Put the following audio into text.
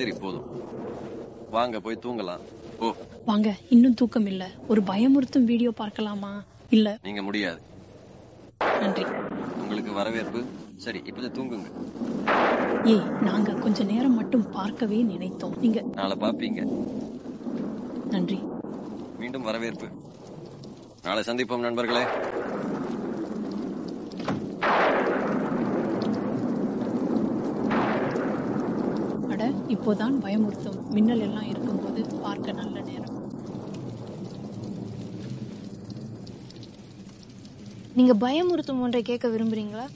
சரி போதும் வாங்க போய் தூங்கலாம் ஓ வாங்க இன்னும் தூக்கம் இல்ல ஒரு பயமுறுத்தும் வீடியோ பார்க்கலாமா இல்ல நீங்க முடியாது நன்றி உங்களுக்கு வரவேற்பு சரி இப்போது தூங்குங்க ஏய் நாங்க கொஞ்ச நேரம் மட்டும் பார்க்கவே நினைத்தோம் நீங்க நாளை பாப்பீங்க நன்றி மீண்டும் வரவேற்பு நாளை சந்திப்போம் நண்பர்களே அட இப்போதான் பயமுறுத்தும் மின்னல் எல்லாம் இருக்கும்போது பார்க்க நல்ல நேரம் நீங்க பயமுறுத்தும் ஒன்றை கேட்க விரும்புறீங்களா